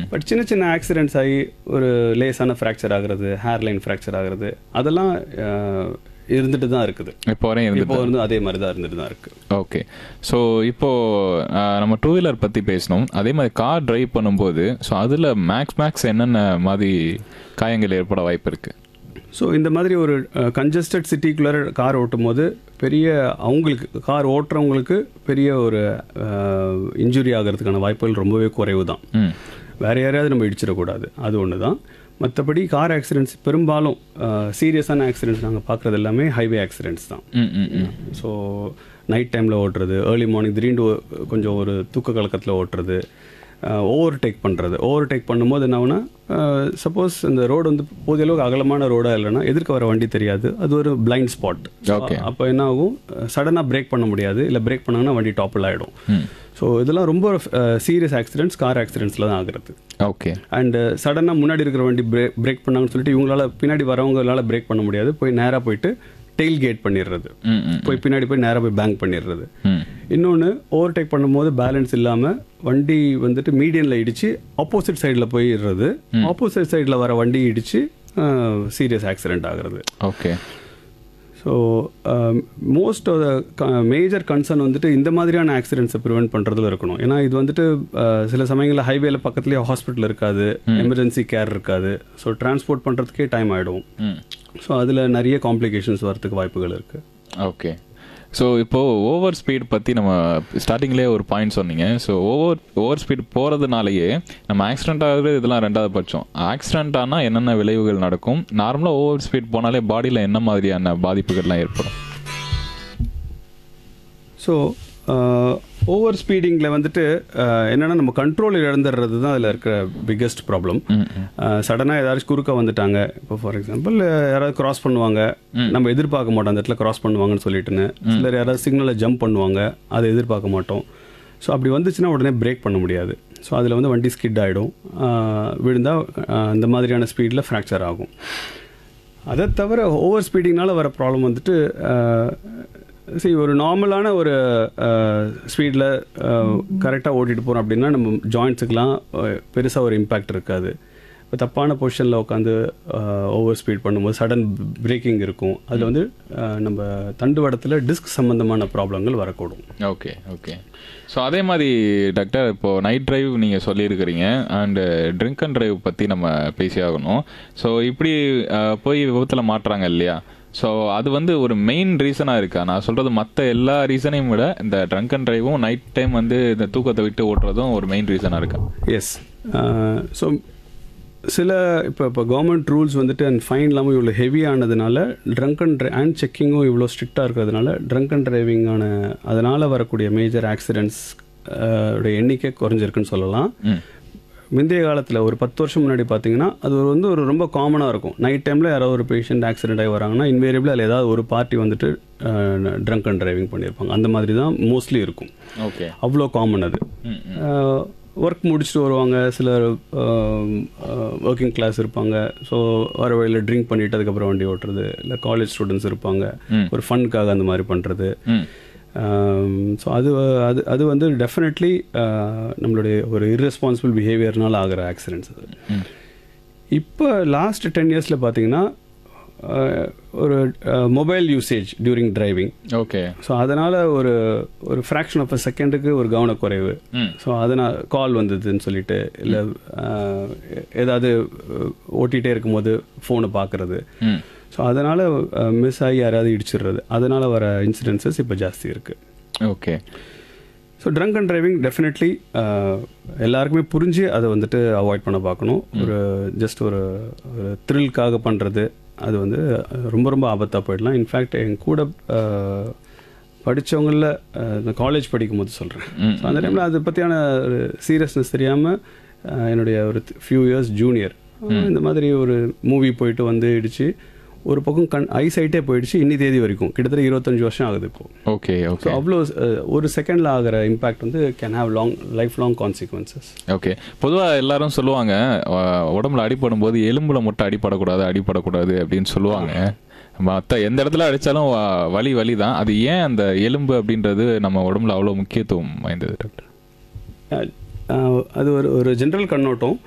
But சின்ன சின்ன accidents ஆகி ஒரு லேசான ஃப்ராக்சர் ஆகுறது ஹேர் லைன் ஃப்ராக்சர் ஆகுறது அதெல்லாம் அஹ், இருந்துட்டு தான் இருக்குது இப்போ வரையும் இருந்து இப்போ வந்து அதே மாதிரி தான் இருந்துட்டு தான் இருக்குது ஓகே ஸோ இப்போ ஆஹ், நம்ம டூ வீலர் பற்றி பேசணும் அதே மாதிரி கார் டிரைவ் பண்ணும்போது ஸோ அதில் மேக்ஸ் மேக்ஸ் என்னென்ன மாதிரி காயங்கள் ஏற்பட வாய்ப்பு இருக்குது ஸோ இந்த மாதிரி ஒரு கன்ஜஸ்டட் சிட்டிக்குள்ளே கார் ஓட்டும் போது பெரிய அவங்களுக்கு கார் ஓட்டுறவங்களுக்கு பெரிய ஒரு இன்ஜுரி ஆகிறதுக்கான வாய்ப்புகள் ரொம்பவே குறைவு தான் ம் வேற யாரையாவது நம்ம இடிச்சிடக்கூடாது அது ஒன்று தான் மற்றபடி கார் ஆக்சிடென்ட்ஸ் பெரும்பாலும் சீரியஸான ஆக்சிடென்ட்ஸ் நாங்கள் பார்க்குறது எல்லாமே ஹைவே ஆக்சிடென்ட்ஸ் தான் ம் ம் ம் ஸோ நைட் டைமில் ஓட்டுறது ஏர்லி மார்னிங் திடீர்னு ஒ- கொஞ்சம் ஒரு தூக்க கலக்கத்தில் ஓட்டுறது ஓவர் டேக் பண்ணுறது ஓவர் டேக் பண்ணும்போது என்ன ஆகுனா சப்போஸ் இந்த ரோடு வந்து போதிய அளவுக்கு அகலமான ரோடாக இல்லைன்னா எதிர்க்க வர வண்டி தெரியாது அது ஒரு பிளைண்ட் ஸ்பாட் Okay. அப்போ என்ன ஆகும் சடனாக பிரேக் பண்ண முடியாது இல்லை பிரேக் பண்ணாங்கன்னா வண்டி டாப்பில் ஆகிடும் ம் ஸோ இதெல்லாம் ரொம்ப சீரியஸ் ஆக்சிடென்ட்ஸ் கார் ஆக்சிடென்ட்ஸில் தான் ஆகுறது ஓகே அண்டு சடனாக முன்னாடி இருக்கிற வண்டி பிரேக் பிரேக் பண்ணாங்கன்னு சொல்லிட்டு இவங்களால பின்னாடி வரவங்களால பிரேக் பண்ண முடியாது போய் நேராக போயிட்டு டெயில் கேட் பண்ணிடுறது ம் ம் போய் பின்னாடி போய் நேராக போய் பேங்க் பண்ணிடுறது ம் இன்னொன்று ஓவர் டேக் பண்ணும்போது பேலன்ஸ் இல்லாமல் வண்டி வந்துட்டு மீடியனில் இடித்து ஆப்போசிட் சைடில் போயிடுறது ஆப்போசிட் சைடில் வர வண்டி இடித்து சீரியஸ் ஆக்சிடென்ட் ஆகுறது okay so most of the major concern வந்துட்டு இந்த மாதிரியான ஆக்சிடென்ட்ஸை ப்ரிவெண்ட் பண்ணுறதுல இருக்கணும் ஏன்னா இது வந்துட்டு uh, சில சமயங்களில் ஹைவேல பக்கத்துலேயே ஹாஸ்பிட்டல் இருக்காது எமர்ஜென்சி கேர் இருக்காது ஸோ டிரான்ஸ்போர்ட் பண்ணுறதுக்கே டைம் ஆகிடும் ம் ஸோ அதில் நிறைய காம்ப்ளிகேஷன்ஸ் வரதுக்கு வாய்ப்புகள் இருக்குது ஓகே ஸோ இப்போது ஓவர் ஸ்பீட் பற்றி நம்ம ஸ்டார்டிங்லேயே ஒரு பாயிண்ட் சொன்னீங்க ஸோ ஓவர் ஓவர் ஸ்பீட் போகிறதுனாலயே நம்ம ஆக்சிடென்ட் ஆகுறது இதெல்லாம் ரெண்டாவது பட்சம் ஆக்சிடென்ட் ஆனால் என்னென்ன விளைவுகள் நடக்கும் நார்மலாக ஓவர் ஸ்பீட் போனாலே பாடியில் என்ன மாதிரியான பாதிப்புகள்லாம் ஏற்படும் ஸோ ஓவர் ஸ்பீடிங்கில் வந்துட்டு uh, என்னன்னா நம்ம கண்ட்ரோல் இழந்துடுறது தான் அதில் இருக்கிற பிக்கெஸ்ட் ப்ராப்ளம் சடனாக ஏதாச்சும் குறுக்க வந்துட்டாங்க இப்போ ஃபார் எக்ஸாம்பிள் யாராவது கிராஸ் பண்ணுவாங்க நம்ம எதிர்பார்க்க மாட்டோம் அந்த இடத்துல கிராஸ் பண்ணுவாங்கன்னு சொல்லிட்டுன்னு சிலர் யாராவது சிக்னலை ஜம்ப் பண்ணுவாங்க அதை எதிர்பார்க்க மாட்டோம் ஸோ அப்படி வந்துச்சுன்னா உடனே பிரேக் பண்ண முடியாது ஸோ அதில் வந்து வண்டி ஸ்கிட் ஆகிடும் விழுந்தால் இந்த மாதிரியான ஸ்பீடில் ஃப்ராக்சர் ஆகும் அதை தவிர ஓவர் ஸ்பீடிங்னால வர ப்ராப்ளம் வந்துட்டு சரி ஒரு நார்மலான ஒரு ஸ்பீடில் கரெக்டாக ஓட்டிட்டு போகிறோம் அப்படின்னா நம்ம ஜாயிண்ட்ஸுக்கெலாம் பெருசாக ஒரு இம்பேக்ட் இருக்காது இப்போ தப்பான பொசிஷனில் உட்காந்து ஓவர் ஸ்பீட் பண்ணும்போது சடன் பிரேக்கிங் இருக்கும் அதில் வந்து அஹ், நம்ம தண்டுவடத்தில் டிஸ்க் சம்மந்தமான ப்ராப்ளங்கள் வரக்கூடும் ஓகே ஓகே ஸோ அதே மாதிரி டாக்டர் இப்போ நைட் டிரைவ் நீங்கள் சொல்லியிருக்கிறீங்க அண்டு ட்ரிங்க் அண்ட் டிரைவ் பற்றி நம்ம பேசி ஆகணும் ஸோ இப்படி அஹ், போய் விபத்தில் மாட்டுறாங்க இல்லையா ஸோ அது வந்து ஒரு மெயின் ரீசனாக இருக்கா நான் சொல்கிறது மற்ற எல்லா ரீசனையும் விட இந்த ட்ரங்க் அண்ட் டிரைவும் நைட் டைம் வந்து இந்த தூக்கத்தை விட்டு ஓட்டுறதும் ஒரு மெயின் ரீசனாக இருக்கா எஸ் ஸோ சில இப்போ இப்போ கவர்மெண்ட் ரூல்ஸ் வந்துட்டு அண்ட் ஃபைன் இல்லாமல் இவ்வளோ ஹெவி ஆனதுனால ட்ரங்க் அண்ட் அண்ட் செக்கிங்கும் இவ்வளோ ஸ்ட்ரிக்டாக இருக்கிறதுனால ட்ரங்க் அண்ட் டிரைவிங்கான அதனால் வரக்கூடிய மேஜர் ஆக்சிடென்ட்ஸ் உடைய எண்ணிக்கை குறைஞ்சிருக்குன்னு சொல்லலாம் ம் முந்தைய காலத்தில் ஒரு பத்து வருஷம் முன்னாடி பார்த்தீங்கன்னா அது ஒரு வந்து ஒரு ரொம்ப காமனாக இருக்கும் நைட் டைமில் யாராவது ஒரு பேஷண்ட் ஆக்சிடென்ட் ஆகி வராங்கன்னா இன்வேரியபிள் அதில் ஏதாவது ஒரு பார்ட்டி வந்துட்டு ட்ரங்க் அண்ட் டிரைவிங் பண்ணியிருப்பாங்க அந்த மாதிரி தான் மோஸ்ட்லி இருக்கும் ஓகே அவ்வளோ காமன் அது ம் ஒர்க் முடிச்சுட்டு வருவாங்க சிலர் ஒர்க்கிங் கிளாஸ் இருப்பாங்க ஸோ வர வழியில் ட்ரிங்க் பண்ணிட்டு அதுக்கப்புறம் வண்டி ஓட்டுறது இல்லை காலேஜ் ஸ்டூடெண்ட்ஸ் இருப்பாங்க ம். ஒரு ஃபன்க்காக அந்த மாதிரி பண்ணுறது ம் ஸோ அது அது அது வந்து டெஃபினெட்லி நம்மளுடைய ஒரு irresponsible பிஹேவியர்னால ஆகிற ஆக்சிடென்ட்ஸ் அது ம் இப்போ லாஸ்ட் டென் இயர்ஸில் பார்த்தீங்கன்னா அஹ், ஒரு mobile usage during driving okay so அதனால் ஒரு ஒரு ஃப்ராக்ஷன் ஆஃப் அ செகண்டுக்கு ஒரு கவனக்குறைவு ம் ஸோ அதனால் கால் வந்ததுன்னு சொல்லிட்டு இல்லை ஏதாவது அஹ், ஓட்டிகிட்டே இருக்கும்போது ஃபோனை பார்க்குறது ம் ஸோ அதனால் மிஸ் ஆகி யாராவது இடிச்சிடுறது அதனால் வர இன்சிடென்சஸ் இப்போ ஜாஸ்தி இருக்குது okay so drunk and driving definitely எல்லாருக்குமே புரிஞ்சு அதை வந்துட்டு அவாய்ட் பண்ண பார்க்கணும் ஒரு ஜஸ்ட் ஒரு ஒரு த்ரில்காக பண்ணுறது அது வந்து ரொம்ப ரொம்ப ஆபத்தாக போயிடலாம் இன்ஃபேக்ட் என் கூட படித்தவங்களில் நான் காலேஜ் படிக்கும்போது சொல்கிறேன் ம். ஸோ அந்த டைமில் அதை பற்றியான ஒரு சீரியஸ்னஸ் தெரியாமல் என்னுடைய ஒரு ஃபியூ இயர்ஸ் ஜூனியர் இந்த மாதிரி ஒரு மூவி போயிட்டு வந்து இடிச்சு ஒரு பக்கம் கண் ஐசைட்டே போயிடுச்சு இன்னி தேதி வரைக்கும் கிட்டத்தட்ட இருபத்தஞ்சு வருஷம் ஆகுது இப்போ ஓகே ஸோ ஓகே அவ்வளோ அஹ், ஒரு செகண்டில் ஆகிற இம்பேக்ட் வந்து can have long life long consequences okay பொதுவாக எல்லாரும் சொல்லுவாங்க அஹ், உடம்புல அடிபடும் போது எலும்புல மட்டும் அடிபடக்கூடாது அடிபடக்கூடாது அப்படின்னு சொல்லுவாங்க மற்ற எந்த இடத்துல அடித்தாலும் வலி வலி தான் அது ஏன் அந்த எலும்பு அப்படின்றது நம்ம உடம்புல அவ்வளோ முக்கியத்துவம் வாய்ந்தது டாக்டர் அது ஒரு ஒரு ஜென்ரல் கண்ணோட்டம்